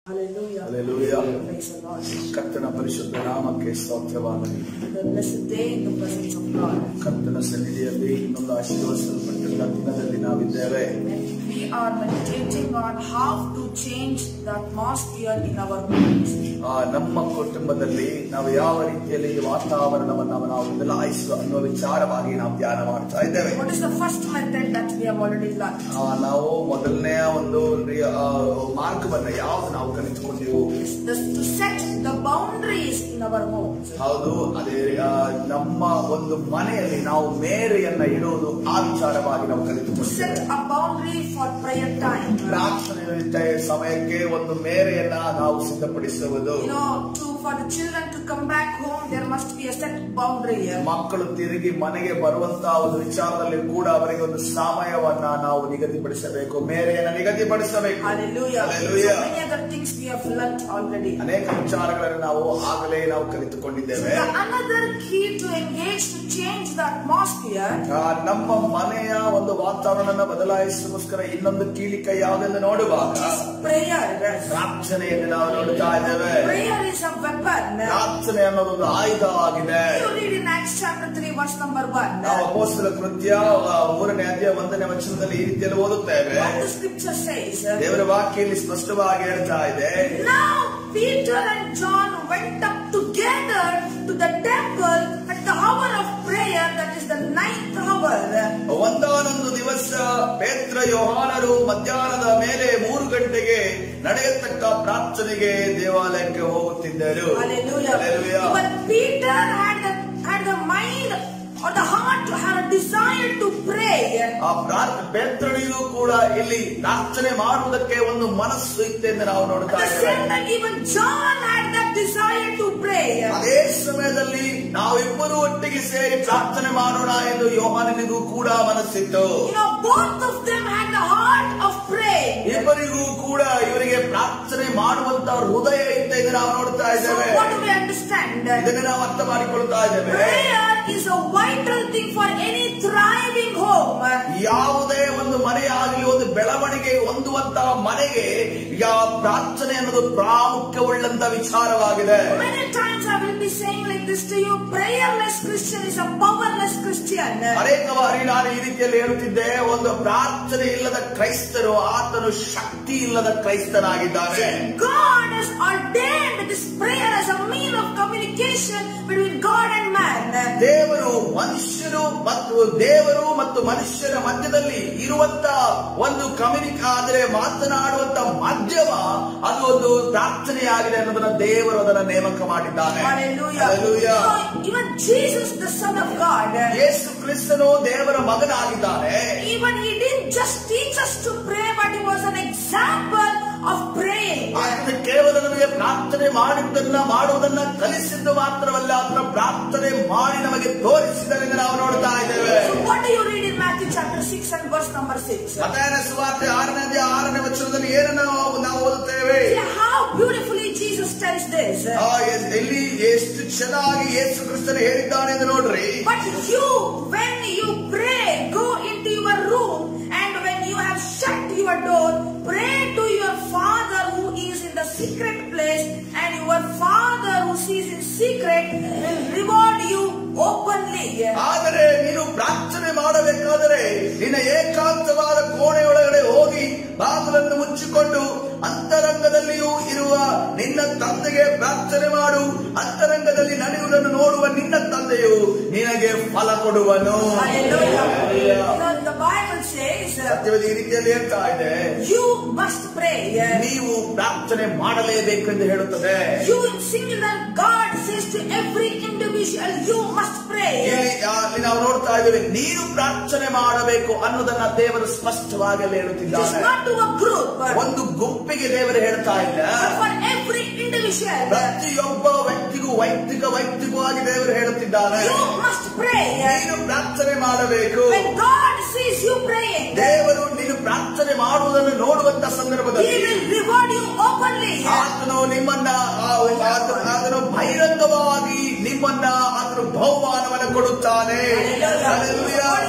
Hallelujah. Hallelujah. Praise the Lord. ಕರ್ತನ ಪರಿಶುದ್ಧ ನಾಮಕ್ಕೆ ಸ್ತೋತ್ರವಾಗಲಿ The blessed day in the presence of God. ಕರ್ತನ ಸನ್ನಿಧಿಯಲ್ಲಿ ಇನ್ನೊಂದು ಆಶೀರ್ವದಿಸಲ್ಪಟ್ಟ ದಿನದಲ್ಲಿ ನಾವಿದ್ದೇವೆ And we are meditating on how to change the atmosphere in our homes. ಆ, ನಮ್ಮ ಕುಟುಂಬದಲ್ಲಿ ನಾವು ಯಾವ ರೀತಿಯಲ್ಲಿ ಈ ವಾತಾವರಣವನ್ನು ನಾವು ಬದಲಾಯಿಸುವ ಅನ್ನೋ ವಿಚಾರವಾಗಿ ನಾವು ಧ್ಯಾನ ಮಾಡ್ತಾ ಇದ್ದೇವೆ What is the first method that we have already learned? ಆ, ನಾವು ಮೊದಲನೇ ಒಂದು ರೀ- ಆ, ಮಾರ್ಗವನ್ನ ಯಾವ್ದು ನಾವು ಕಲಿತುಕೊಂಡೆವು This to set the boundaries in our homes. ಹೌದು ಅದೇ ಆ, ನಮ್ಮ ಒಂದು ಮನೆಯಲ್ಲಿ ನಾವು ಮೇರೆಯನ್ನ ಇಡುವುದು ಆ ವಿಚಾರವಾಗಿ ನಾವು To ಕಲಿತುಕೊಂಡೆವು set a boundary for prayer time. ಪ್ರಾರ್ಥನೆ ಸಮಯಕ್ಕೆ ಒಂದು ಮೇರೆಯನ್ನ ನಾವು ಸಿದ್ಧಪಡಿಸುವುದು You know, to for the children to come back home, there must be a set boundary. ಮಕ್ಕಳು ತಿರುಗಿ ಮನೆಗೆ ಬರುವಂತಹ ಒಂದು ವಿಚಾರದಲ್ಲಿ ಕೂಡ ಅವರಿಗೆ ಒಂದು ಸಮಯವನ್ನ ನಾವು ನಿಗದಿಪಡಿಸಬೇಕು ಮೇರೆಯನ್ನ ನಿಗದಿಪಡಿಸಬೇಕು Hallelujah. Hallelujah. So many other things we have learnt already. ಅನೇಕ ವಿಚಾರಗಳನ್ನು ನಾವು ಆಗಲೇ ನಾವು ಕಲಿತುಕೊಂಡಿದ್ದೇವೆ The another key to engage to change the atmosphere ಆ, ನಮ್ಮ ಮನೆಯ ಒಂದು ವಾತಾವರಣ ಬದಲಾಯಿಸೋಸ್ಕರ ಇನ್ನೊಂದು ಕೀಲಿಕ ಯಾವುದೆಂದು ನೋಡುವಾಗ is prayer. ಪ್ರಾರ್ಥನೆಯನ್ನು ನಾವು ನೋಡ್ತಾ ಇದ್ದೇವೆ Prayer is a weapon. ಪ್ರಾರ್ಥನೆ ಅನ್ನೋದೊಂದು ಆಯುಧವಾಗಿದೆ You read in Acts chapter 3 verse number 1. ನಾವು ಅಪೋಸ್ತಲ ಕೃತ್ಯ ಆ, ಮೂರನೇ ಅಧ್ಯಾಯ ಒಂದನೇ ವಚನದಲ್ಲಿ ಈ ರೀತಿಯಲ್ಲಿ ಓದುತ್ತೇವೆ What the scripture says. ದೇವರ ವಾಕ್ಯಲ್ಲಿ ಸ್ಪಷ್ಟವಾಗಿ ಹೇಳ್ತಾ ಇದೆ Now Peter and John went up together to the temple at the hour of prayer, that is the ninth hour. ಒಂದಾನೊಂದು ದಿವಸ ಪೇತ್ರ ಯೋಹಾನರು ಮಧ್ಯಾಹ್ನದ ಮೇಲೆ ಮೂರು ಗಂಟೆಗೆ ನಡೆಯತಕ್ಕ ಪ್ರಾರ್ಥನೆಗೆ ದೇವಾಲಯಕ್ಕೆ ಹೋಗುತ್ತಿದ್ದರು Hallelujah. Hallelujah. But Peter had the, had the mind or the heart to have a desire to pray. ಆ ಪ್ರಾರ್ಥನೆ ಪೇತ್ರನಿಗೂ ಕೂಡ ಇಲ್ಲಿ ಪ್ರಾರ್ಥನೆ ಮಾಡುವುದಕ್ಕೆ ಒಂದು ಮನಸ್ಸು ಇತ್ತೆಂದು ನಾವು At ನೋಡ್ತಾ the ಇದ್ದೇವೆ same time, even John had that desire to pray. ಅದೇ ಸಮಯದಲ್ಲಿ ನಾವಿಬ್ಬರು ಒಟ್ಟಿಗೆ ಸೇರಿ ಪ್ರಾರ್ಥನೆ ಮಾಡೋಣ ಎಂದು ಯೋಹಾನನಿಗೂ ಕೂಡ ಮನಸ್ಸಿತ್ತು You know, both of them had the heart of praying. ಇಬ್ಬರಿಗೂ ಕೂಡ ಇವರಿಗೆ ಪ್ರಾರ್ಥನೆ ಮಾಡುವಂತ ಹೃದಯ ಇತ್ತ ಎಂದು ನಾವು ನೋಡ್ತಾ So ಇದ್ದೇವೆ what do we understand? ಇದನ್ನು ನಾವು ಅರ್ಥ ಮಾಡಿಕೊಳ್ತಾ ಇದ್ದೇವೆ Prayer is a vital thing for any thriving home. ಯಾವುದೇ ಒಂದು ಮನೆಯಾಗಲಿ ಒಂದು ಬೆಳವಣಿಗೆ ಹೊಂದುವಂತಹ ಮನೆಗೆ ಯಾವ ಪ್ರಾರ್ಥನೆ ಅನ್ನೋದು ಪ್ರಾಮುಖ್ಯವುಳ್ಳಂತ ವಿಚಾರವಾಗಿದೆ Many times I will be saying like this to you, prayerless Christian is a powerless Christian. ಅನೇಕ ಬಾರಿ ನಾನು ಈ ರೀತಿಯಲ್ಲಿ ಹೇಳುತ್ತಿದ್ದೆ ಒಂದು ಪ್ರಾರ್ಥನೆ ಇಲ್ಲದ ಕ್ರೈಸ್ತರು ಆತನು ಶಕ್ತಿ ಇಲ್ಲದ ಕ್ರೈಸ್ತನಾಗಿದ್ದಾನೆ God has ordained this prayer as a mean of communication between God and man. ದೇವರು ಮನುಷ್ಯರು ಮತ್ತು ದೇವರು ಮತ್ತು ಮನುಷ್ಯರ ಮಧ್ಯದಲ್ಲಿ ಇರುವಂತ ಒಂದು ಕಮ್ಯುನಿಕ ಆದರೆ ಮಾತನಾಡುವಂತ ಮಾಧ್ಯಮ ಅದು ಒಂದು ಪ್ರಾರ್ಥನೆಯಾಗಿದೆ ಅನ್ನೋದನ್ನ ದೇವರು ಅದನ್ನ ನೇಮಕ ಮಾಡಿದ್ದಾನೆ Hallelujah. Hallelujah. So, even Jesus, the Son of God, ಯೇಸು ಕ್ರಿಸ್ತನು ದೇವರ ಮಗನಾಗಿದ್ದಾನೆ even he didn't just teach us to pray, but he was an example of praying. ಆತನು ಕೇವಲ ನಮಗೆ ಪ್ರಾರ್ಥನೆ ಮಾಡಿದ್ದನ್ನ ಮಾಡುವುದನ್ನ ಕಲಿಸಿದ್ದು ಮಾತ್ರವಲ್ಲ ಆತನ ಪ್ರಾರ್ಥನೆ ಮಾಡಿ ನಮಗೆ ತೋರಿಸಿದರೆಂದು ನಾವು ನೋಡ್ತಾ ಇದ್ದೇವೆ So what do you read in Matthew chapter 6 and verse number 6? ಮತಾಯನ ಸುವಾರ್ತೆ ಆರನೇ ಅಧ್ಯಾಯ ಆರನೇ ವಚನದಲ್ಲಿ ಏನನ್ನು ನಾವು ನಾವು ಓದುತ್ತೇವೆ See how beautifully Jesus tells this. ಆ, ಎಸ್- ಎಲ್ಲಿ ಎಷ್ಟು ಚೆನ್ನಾಗಿ ಯೇಸು ಕ್ರಿಸ್ತನು ಹೇಳಿದ್ದಾನೆ ಎಂದು ನೋಡ್ರಿ But you, when you pray, go into your room and when you have shut your door, pray to your Father who is in the secret place and your Father who sees in secret will reward you openly. ಆದರೆ ನೀನು ಪ್ರಾರ್ಥನೆ ಮಾಡಬೇಕಾದರೆ ನಿನ್ನ ಏಕಾಂತವಾದ ಕೋಣೆಯೊಳಗಡೆ ಹೋಗಿ ಬಾಗಿಲನ್ನು ಮುಚ್ಚಿಕೊಂಡು ಅಂತರಂಗದಲ್ಲಿಯೂ ಇರುವ ನಿನ್ನ ತಂದೆಗೆ ಪ್ರಾರ್ಥನೆ ಮಾಡು ಅಂತರಂಗದಲ್ಲಿ ನಡೆಯುವುದನ್ನು ನೋಡುವ ನಿನ್ನ ತಂದೆಯು ನಿನಗೆ ಫಲ ಕೊಡುವನು Hallelujah. Hallelujah. You know, the Bible says uh, ಸತ್ಯವಾದ ಈ ರೀತಿಯಲ್ಲಿ ಹೇಳ್ತಾ ಇದೆ you must pray. ನೀವು ಪ್ರಾರ್ಥನೆ ಮಾಡಲೇಬೇಕು ಎಂದು ಹೇಳುತ್ತದೆ You in singular, God says to every individual, you must pray. ಇಲ್ಲಿ ಆ, ಇಲ್ಲಿ ನಾವು ನೋಡ್ತಾ ಇದ್ದೇವೆ ನೀನು ಪ್ರಾರ್ಥನೆ ಮಾಡಬೇಕು ಅನ್ನೋದನ್ನ ದೇವರು ಸ್ಪಷ್ಟವಾಗಿ ಅಲ್ಲಿ It is ಹೇಳುತ್ತಿದ್ದಾನೆ not to a group, but ಒಂದು ಗುಂಪಿಗೆ ದೇವರು ಹೇಳ್ತಾ ಇಲ್ಲ for every individual. ಪ್ರತಿಯೊಬ್ಬ ವ್ಯಕ್ತಿಗೂ ವೈಯಕ್ತಿಕ ವೈಯಕ್ತಿಕವಾಗಿ ದೇವರು ಹೇಳುತ್ತಿದ್ದಾನೆ You must pray. ನೀನು ಪ್ರಾರ್ಥನೆ ಮಾಡಬೇಕು When God sees you praying, ದೇವರು ನೀನು ಪ್ರಾರ್ಥನೆ ಮಾಡುವುದನ್ನು ನೋಡುವಂತ He ಸಂದರ್ಭದಲ್ಲಿ will reward you openly. ಆತನು ನಿಮ್ಮನ್ನ ಆ, ಆತ- ಆತನು ಬಹಿರಂಗವಾಗಿ ನಿಮ್ಮನ್ನ ಆತನು ಬಹುಮಾನವನ್ನು ಕೊಡುತ್ತಾನೆ Hallelujah. Hallelujah. What do you read in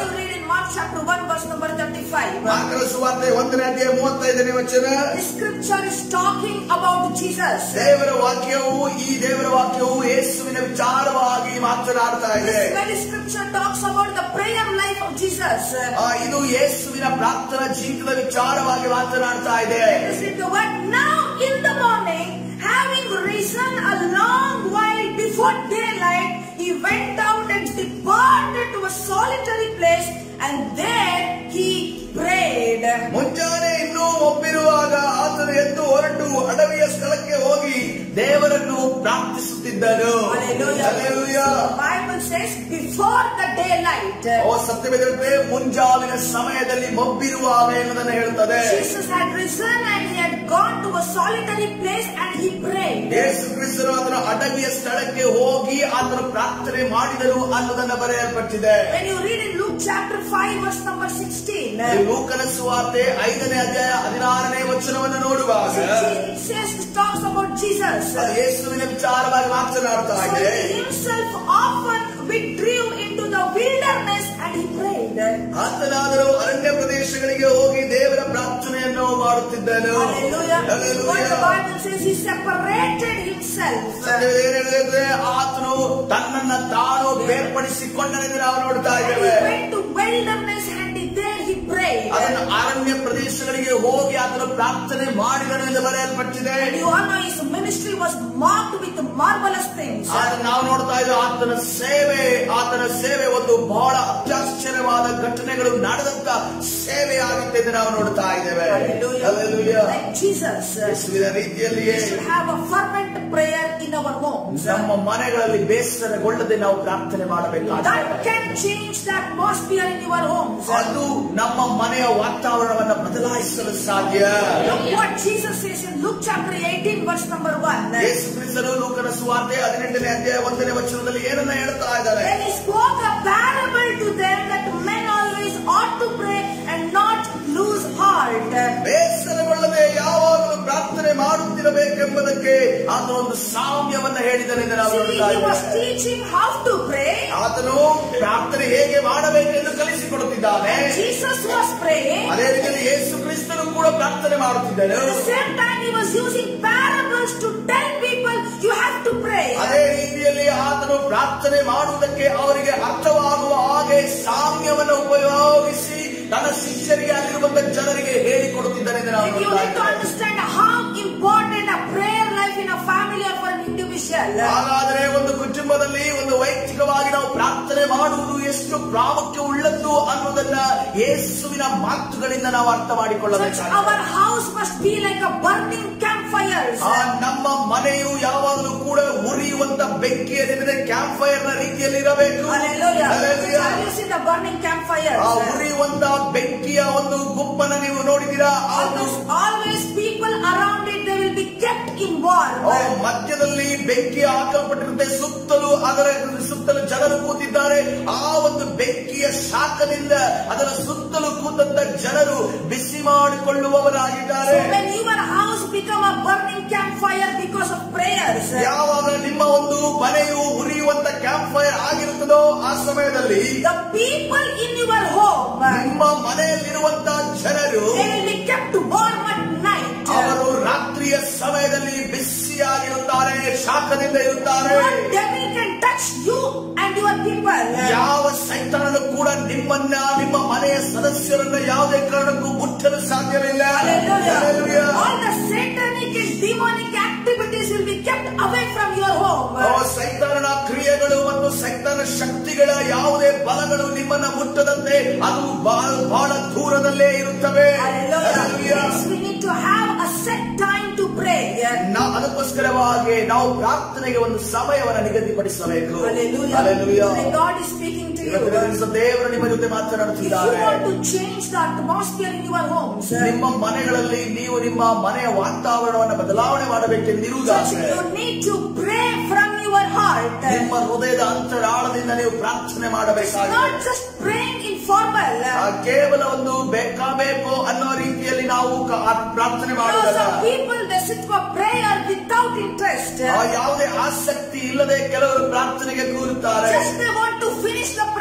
Mark chapter 1 verse number 35. ಮಾರ್ಕನ ಸುವಾರ್ತೆ ಒಂದನೇ ಅಧ್ಯಾಯ ಮೂವತ್ತೈದನೇ ವಚನ The scripture is talking about Jesus. ದೇವರ ವಾಕ್ಯವು ಈ ದೇವರ ವಾಕ್ಯವು ಯೇಸುವಿನ ವಿಚಾರವಾಗಿ ಮಾತನಾಡ್ತಾ ಇದೆ This very scripture talks about the prayer life of Jesus. ಆ, ಇದು ಯೇಸುವಿನ ಪ್ರಾರ್ಥನಾ ಜೀವಿತದ ವಿಚಾರವಾಗಿ ಮಾತನಾಡ್ತಾ ಇದೆ Listen to what now in the morning, having risen a long while before daylight, he went out and departed to a solitary place, and there he prayed. ಮುಂಜಾನೆ ಇನ್ನೂ ಒಪ್ಪಿರುವಾಗ ಆತನು ಎದ್ದು ಹೊರಟು ಅಡವಿಯ ಸ್ಥಳಕ್ಕೆ ಹೋಗಿ ದೇವರನ್ನು ಪ್ರಾರ್ಥಿಸುತ್ತಿದ್ದನು Hallelujah. Hallelujah. The Bible says before the daylight. ಓ ಸತ್ಯವೇದಂತೆ ಮುಂಜಾವಿನ ಸಮಯದಲ್ಲಿ ಮೊಬ್ಬಿರುವಾಗ ಎನ್ನುವುದನ್ನು ಹೇಳುತ್ತದೆ Jesus had risen and he had gone to a solitary place and he prayed. ಯೇಸು ಕ್ರಿಸ್ತರು ಅದರ ಅಡವಿಯ ಸ್ಥಳಕ್ಕೆ ಹೋಗಿ ಆತನು ಪ್ರಾರ್ಥನೆ ಮಾಡಿದನು ಅನ್ನೋದನ್ನ ಬರೆಯಲ್ಪಟ್ಟಿದೆ When you read in Luke chapter 5 verse number 16, ಈ ಲೂಕನ ಸುವಾರ್ತೆ ಐದನೇ ಅಧ್ಯಾಯ ಹದಿನಾರನೇ ವಚನವನ್ನು ನೋಡುವಾಗ it says it talks about Jesus. ಅದು ಯೇಸುವಿನ ವಿಚಾರವಾಗಿ ಮಾತನಾಡ್ತಾ So ಇದೆ he himself often withdrew into the wilderness and he prayed. ಆತನಾದರೂ ಅರಣ್ಯ ಪ್ರದೇಶಗಳಿಗೆ ಹೋಗಿ ದೇವರ ಪ್ರಾರ್ಥನೆಯನ್ನು ಮಾಡುತ್ತಿದ್ದನು Hallelujah. What the Hallelujah. Bible says, he separated himself. ಸತ್ಯವೇದ ಏನ್ ಹೇಳಿದ್ರೆ ಆತನು ತನ್ನನ್ನ ತಾನು ಬೇರ್ಪಡಿಸಿಕೊಂಡನೆಂದು ನಾವು ನೋಡ್ತಾ And he ಇದ್ದೇವೆ went to wilderness and he- there he prayed. ಅದನ್ನು ಅರಣ್ಯ ಪ್ರದೇಶಗಳಿಗೆ ಹೋಗಿ ಆತನು ಪ್ರಾರ್ಥನೆ ಮಾಡಿದನು ಎಂದು ಬರೆಯಲ್ಪಟ್ಟಿದೆ And you all know his ministry was marked with marvelous things. ಆದ್ರೆ ನಾವು ನೋಡ್ತಾ ಇದ್ದೇವೆ ಆತನ ಸೇವೆ ಆತನ ಸೇವೆ ಒಂದು ಬಹಳ ಅತ್ಯಾಶ್ಚರ್ಯವಾದ ಘಟನೆಗಳು ನಡೆದಂತ ಸೇವೆಯಾಗಿತ್ತು ಎಂದು ನಾವು ನೋಡ್ತಾ ಇದ್ದೇವೆ Hallelujah. Hallelujah. Like Jesus, uh, ಯೇಸುವಿನ ರೀತಿಯಲ್ಲಿಯೇ we should have a fervent prayer in our homes. ನಮ್ಮ ಮನೆಗಳಲ್ಲಿ ಬೇಸರಗೊಳ್ಳದೆ ನಾವು ಪ್ರಾರ್ಥನೆ ಮಾಡಬೇಕಾಗಿದೆ That can change the atmosphere in your homes. ಅದು ನಮ್ಮ ಮನೆಯ ವಾತಾವರಣವನ್ನ ಬದಲಾಯಿಸಲು ಸಾಧ್ಯ Look what Jesus says in Luke chapter 18 verse number 1. ಯೇಸು ಕ್ರಿಸ್ತನು ಲೂಕನ ಸುವಾರ್ತೆ ಹದಿನೆಂಟನೇ ಅಧ್ಯಾಯ ಒಂದನೇ ವಚನದಲ್ಲಿ ಏನನ್ನ ಹೇಳ್ತಾ ಇದ್ದಾರೆ Then he spoke a parable to them that men always ought to pray and not lose heart. ಬೇಸರಗೊಳ್ಳದೆ ಯಾವಾಗಲೂ ಪ್ರಾರ್ಥನೆ ಮಾಡುತ್ತಿರಬೇಕೆಂಬುದಕ್ಕೆ ಆತನ ಒಂದು ಸಾಮ್ಯವನ್ನ ಹೇಳಿದನೆಂದು ನಾವು See, ನೋಡ್ತಾ he was ಇದ್ದೇವೆ teaching how to pray. ಆತನು ಪ್ರಾರ್ಥನೆ ಹೇಗೆ ಮಾಡಬೇಕೆಂದು ಕಲಿಸಿಕೊಡುತ್ತಿದ್ದಾನೆ Jesus was praying. ಅದೇ ರೀತಿಯಲ್ಲಿ ಯೇಸು ಕ್ರಿಸ್ತನು ಕೂಡ ಪ್ರಾರ್ಥನೆ ಮಾಡುತ್ತಿದ್ದನು At the same time, he was using parables to tell people you have to pray. ಅದೇ ರೀತಿಯಲ್ಲಿ ಆತನು ಪ್ರಾರ್ಥನೆ ಮಾಡುವುದಕ್ಕೆ ಅವರಿಗೆ ಅರ್ಥವಾಗುವ ಹಾಗೆ ಸಾಮ್ಯವನ್ನು ಉಪಯೋಗಿಸಿ ತನ್ನ ಶಿಷ್ಯರಿಗೆ ಅಲ್ಲಿರುವಂತ ಜನರಿಗೆ ಹೇಳಿಕೊಡುತ್ತಿದ್ದಾನೆ ಎಂದು ನಾವು And you ನೋಡ್ತಾ need to ಇದ್ದೇವೆ. understand how important a prayer life in a family or for an individual. ಹಾಗಾದರೆ ಒಂದು ಕುಟುಂಬದಲ್ಲಿ ಒಂದು ವೈಯಕ್ತಿಕವಾಗಿ ನಾವು ಪ್ರಾರ್ಥನೆ ಮಾಡುವುದು ಎಷ್ಟು ಪ್ರಾಮುಖ್ಯ ಉಳ್ಳದ್ದು ಅನ್ನೋದನ್ನ ಯೇಸುವಿನ ಮಾತುಗಳಿಂದ ನಾವು ಅರ್ಥ Such ಮಾಡಿಕೊಳ್ಳಬೇಕಾಗಿದೆ our house must be like a burning campfires. ಆ ನಮ್ಮ ಮನೆಯು ಯಾವಾಗಲೂ ಕೂಡ ಉರಿಯುವಂತ ಬೆಂಕಿಯಲ್ಲಿದ್ರೆ ಕ್ಯಾಂಪ್ ಫೈರ್ ನ ರೀತಿಯಲ್ಲಿ ಇರಬೇಕು Hallelujah. Hallelujah. Have you seen the burning campfires? ಆ ಉರಿಯುವಂತ ಬೆಂಕಿಯ ಒಂದು ಗುಂಪನ್ನ ನೀವು ನೋಡಿದ್ದೀರಾ ಆ Always, always people around it, they will be kept in warm. ಆ ಮಧ್ಯದಲ್ಲಿ ಬೆಂಕಿ ಹಾಕಲ್ಪಟ್ಟಿರುತ್ತೆ ಸುತ್ತಲೂ ಅದರ ಸುತ್ತಲೂ ಜನರು ಕೂತಿದ್ದಾರೆ ಆ ಒಂದು ಬೆಂಕಿಯ ಶಾಖದಿಂದ ಅದರ ಸುತ್ತಲೂ ಕೂತಂತ ಜನರು ಬಿಸಿ ಮಾಡಿಕೊಳ್ಳುವವರಾಗಿದ್ದಾರೆ So when your house become a burning campfire because of prayers, ಯಾವಾಗ ನಿಮ್ಮ ಒಂದು ಮನೆಯು ಉರಿಯುವಂತ ಕ್ಯಾಂಪ್ ಫೈರ್ ಆಗಿರುತ್ತದೋ ಆ ಸಮಯದಲ್ಲಿ the people in your home, ನಿಮ್ಮ ಮನೆಯಲ್ಲಿರುವಂತ ಜನರು they will be kept warm at night. ಅವರು ರಾತ್ರಿಯ ಸಮಯದಲ್ಲಿ ಬಿಸಿಯಾಗಿರುತ್ತಾರೆ ಶಾಖದಿಂದ ಇರುತ್ತಾರೆ No devil can touch you and your people. ಯಾವ ಸೈತಾನನು ಕೂಡ ನಿಮ್ಮನ್ನ ನಿಮ್ಮ ಮನೆಯ ಸದಸ್ಯರನ್ನ ಯಾವುದೇ ಕಾರಣಕ್ಕೂ ಮುಟ್ಟಲು ಸಾಧ್ಯವಿಲ್ಲ Hallelujah. Hallelujah. All the satanic and demonic activities will be kept away from your home. ಆ ಸೈತಾನನ ಕ್ರಿಯೆಗಳು ಮತ್ತು ಸೈತಾನ ಶಕ್ತಿಗಳ ಯಾವುದೇ ಬಲಗಳು ನಿಮ್ಮನ್ನ ಮುಟ್ಟದಂತೆ ಅದು ಬಹಳ ಬಹಳ ದೂರದಲ್ಲೇ ಇರುತ್ತವೆ Hallelujah. Hallelujah. Yes, we need to have a set time to pray. ನಾ- ಅದಕ್ಕೋಸ್ಕರವಾಗಿ ನಾವು ಪ್ರಾರ್ಥನೆಗೆ ಒಂದು ಸಮಯವನ್ನು ನಿಗದಿಪಡಿಸಬೇಕು Hallelujah. Hallelujah. Today God is speaking to you. ಇವತ್ತಿನ ದಿವಸ ದೇವರು ನಿಮ್ಮ ಜೊತೆ If you ಮಾತನಾಡುತ್ತಿದ್ದಾರೆ want to change the atmosphere in your homes, ನಿಮ್ಮ ಮನೆಗಳಲ್ಲಿ ನೀವು ನಿಮ್ಮ ಮನೆಯ ವಾತಾವರಣವನ್ನು ಬದಲಾವಣೆ church, ಮಾಡಬೇಕೆಂದಿರುವುದಾದರೆ you need to pray from your heart. ನಿಮ್ಮ ಹೃದಯದ ಅಂತರಾಳದಿಂದ ನೀವು ಪ್ರಾರ್ಥನೆ ಮಾಡಬೇಕಾಗಿದೆ Not just praying informal. ಆ ಕೇವಲ ಒಂದು ಬೇಕಾಬೇಕು ಅನ್ನೋ ರೀತಿಯಲ್ಲಿ ನಾವು ಕ- ಆ ಪ್ರಾರ್ಥನೆ You know, ಮಾಡುವುದಲ್ಲ some people they sit for prayer without interest. ಆ ಯಾವುದೇ ಆಸಕ್ತಿ ಇಲ್ಲದೆ ಕೆಲವರು ಪ್ರಾರ್ಥನೆಗೆ ಕೂರುತ್ತಾರೆ Just they want to finish the prayer with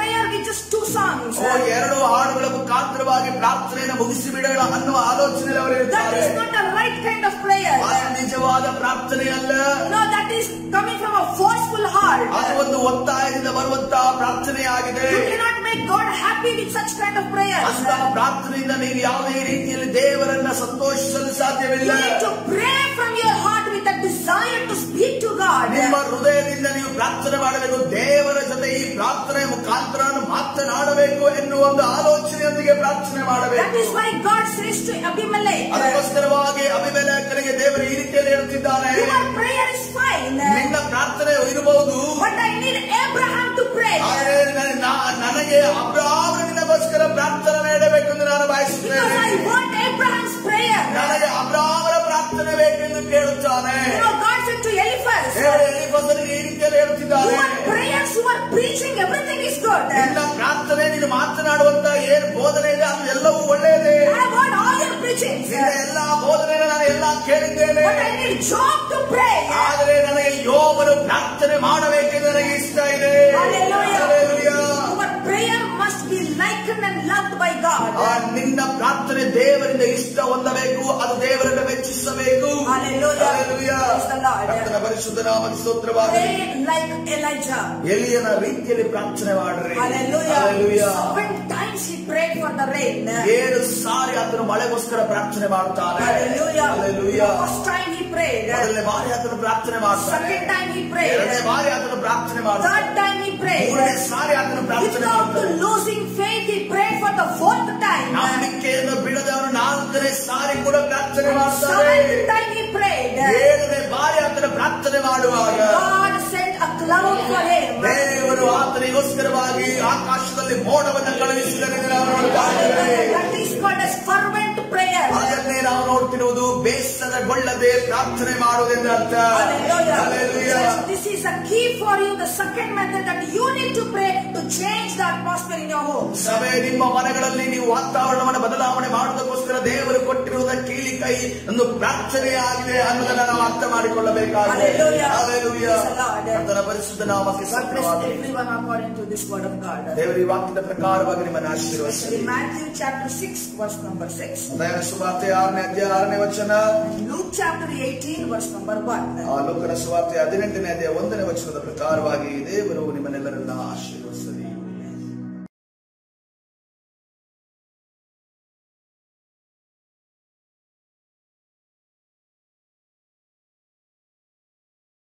just two songs. ಓ, ಎರಡು ಹಾಡುಗಳ ಮುಖಾಂತರವಾಗಿ ಪ್ರಾರ್ಥನೆಯನ್ನು ಮುಗಿಸಿ ಬಿಡೋಣ ಅನ್ನುವ ಆಲೋಚನೆಯಲ್ಲಿ ಅವರು That ಇರ್ತಾರೆ is not the right kind of prayer. ಅದು ನಿಜವಾದ ಪ್ರಾರ್ಥನೆ ಅಲ್ಲ No, that is coming from a forceful heart. ಅದು ಒಂದು ಒತ್ತಾಯದಿಂದ ಬರುವಂತಹ ಪ್ರಾರ್ಥನೆಯಾಗಿದೆ You cannot make God happy with such kind of prayers. ಅಂತಹ ಪ್ರಾರ್ಥನೆಯಿಂದ ನೀವು ಯಾವುದೇ ರೀತಿಯಲ್ಲಿ ದೇವರನ್ನ ಸಂತೋಷಿಸಲು ಸಾಧ್ಯವಿಲ್ಲ You need to pray from your heart with a desire to speak to God. ನಿಮ್ಮ ಹೃದಯದಿಂದ ನೀವು ಪ್ರಾರ್ಥನೆ ಮಾಡಬೇಕು ದೇವರ ಜೊತೆ ಈ ಪ್ರಾರ್ಥನೆ ಮುಖಾಂತರ ಮಾತನಾಡಬೇಕು ಎನ್ನುವ ಒಂದು ಆಲೋಚನೆಯೊಂದಿಗೆ ಪ್ರಾರ್ಥನೆ That ಮಾಡಬೇಕು is why God says to Abimelech, ಅದಕ್ಕೋಸ್ಕರವಾಗಿ ಅಭಿಮೇಲಕನಿಗೆ ದೇವರು ಈ ರೀತಿಯಲ್ಲಿ ಹೇಳುತ್ತಿದ್ದಾನೆ Your prayer is fine, ನಿನ್ನ ಪ್ರಾರ್ಥನೆ ಇರಬಹುದು but I need Abraham to pray. ಆದರೆ ನನ್ನ- ನಾ- ನನಗೆ ಅಬ್ರಾಹ್ಮನಿಗೋಸ್ಕರ ಪ್ರಾರ್ಥನೆ ನೀಡಬೇಕೆಂದು ನಾನು Because ಬಯಸುತ್ತೇನೆ I want Abraham's prayer. ನನಗೆ ಅಬ್ರಾಹ್ಮನ ಪ್ರಾರ್ಥನೆ ಬೇಕೆಂದು ಕೇಳುತ್ತಾನೆ You know, God said to Eliphaz, ದೇವರು ಎಲಿಫಜನಿಗೆ ಈ ರೀತಿಯಲ್ಲಿ ಹೇಳುತ್ತಿದ್ದಾನೆ Your prayers, you are preaching, everything is good. ನಿನ್ನ ಪ್ರಾರ್ಥನೆ ನೀನು ಮಾತನಾಡುವಂತ ಏನು ಬೋಧನೆ ಇದೆ ಅದು ಎಲ್ಲವೂ ಒಳ್ಳೆಯದೇ I want all your preaching. ನಿನ್ನ ಎಲ್ಲಾ ಬೋಧನೆಯನ್ನು ನಾನು ಎಲ್ಲ ಕೇಳಿದ್ದೇನೆ But I need Job to pray. ಆದರೆ ನನಗೆ ಯೋಬನು ಪ್ರಾರ್ಥನೆ ಮಾಡಬೇಕೆಂದು ನನಗೆ ಇಷ್ಟ ಇದೆ Hallelujah. Hallelujah. Your prayer must be likened and loved by God. ಆ ನಿನ್ನ ಪ್ರಾರ್ಥನೆ ದೇವರಿಂದ ಇಷ್ಟ ಹೊಂದಬೇಕು ಅದು ದೇವರನ್ನು ಮೆಚ್ಚಿಸಬೇಕು Hallelujah. Hallelujah. Praise the Lord. ಕರ್ತನ ಪರಿಶುದ್ಧ ನಾಮಕ್ಕೆ ಸ್ತೋತ್ರವಾಗಲಿ Pray like Elijah. ಎಲಿಯನ ರೀತಿಯಲ್ಲಿ ಪ್ರಾರ್ಥನೆ ಮಾಡ್ರಿ Hallelujah. Hallelujah. Seven times he prayed for the rain. ಏಳು ಸಾರಿ ಆತನು ಮಳೆಗೋಸ್ಕರ ಪ್ರಾರ್ಥನೆ ಮಾಡ್ತಾನೆ Hallelujah. Hallelujah. First time he prayed. ಮೊದಲನೇ ಬಾರಿ ಆತನು ಪ್ರಾರ್ಥನೆ ಮಾಡ್ತಾನೆ Second time he ಎರಡನೇ prayed. ಬಾರಿ ಆತನು ಪ್ರಾರ್ಥನೆ ಮಾಡ್ತಾನೆ Third time he ಮೂರನೇ prayed. ಸಾರಿ ಆತನು ಪ್ರಾರ್ಥನೆ Without ಮಾಡ್ತಾನೆ losing faith, he prayed for the fourth time. ನಂಬಿಕೆಯನ್ನು ಬಿಡದವನು ನಾಲ್ಕನೇ ಸಾರಿ ಕೂಡ ಪ್ರಾರ್ಥನೆ ಮಾಡ್ತಾನೆ Seventh time he prayed. ಏಳನೇ ಬಾರಿ ಆತನ ಪ್ರಾರ್ಥನೆ ಮಾಡುವಾಗ God sent a cloud for him. ದೇವರು ಆತನಿಗೋಸ್ಕರವಾಗಿ ಆಕಾಶದಲ್ಲಿ ಮೋಡವನ್ನು ಕಳುಹಿಸಿದನೆಂದು ನಾವು ನೋಡುತ್ತೇವೆ That is called as fervent prayer. ಅದನ್ನೇ ನಾವು ನೋಡ್ತಿರುವುದು ಬೇಸರಗೊಳ್ಳದೆ ಪ್ರಾರ್ಥನೆ ಮಾಡುವುದೆಂದು ಅರ್ಥ Hallelujah. Hallelujah. So This is a key for you. The second method that you need to pray to change the atmosphere in your home. ಸಭೆ ನಿಮ್ಮ ಮನೆಗಳಲ್ಲಿ ನೀವು ವಾತಾವರಣವನ್ನು ಬದಲಾವಣೆ ಮಾಡುವುದಕ್ಕೋಸ್ಕರ ದೇವರು ಕೊಟ್ಟಿರುವುದ ಕೀಲಿ ಕೈ ಒಂದು ಪ್ರಾರ್ಥನೆಯಾಗಿದೆ ಅನ್ನೋದನ್ನ ನಾವು ಅರ್ಥ ಮಾಡಿಕೊಳ್ಳಬೇಕಾಗಿದೆ Hallelujah. Hallelujah. Praise the Lord. ಕರ್ತನ ಪರಿಶುದ್ಧ ನಾಮಕ್ಕೆ God bless ಸ್ತೋತ್ರವಾಗಲಿ. everyone according to this word of God. ದೇವರ ಈ ವಾಕ್ಯದ ಪ್ರಕಾರವಾಗಿ ನಿಮ್ಮನ್ನು ಆಶೀರ್ವದಿಸಲಿ Especially Matthew chapter 6, verse number 6. ದಯವಿಟ್ಟು ಸುವಾರ್ತೆ ಆರನೇ ಅಧ್ಯಾಯ ಆರನೇ ವಚನ Luke chapter 18, verse number 1. ಆ ಲೋಕನ ಸುವಾರ್ತೆ ಹದಿನೆಂಟನೇ ಅಧ್ಯಾಯ ಒಂದನೇ ವಚನದ ಪ್ರಕಾರವಾಗಿ ದೇವರು ನಿಮ್ಮನ್ನೆಲ್ಲರನ್ನ ಆಶೀರ್ವದಿಸಲಿ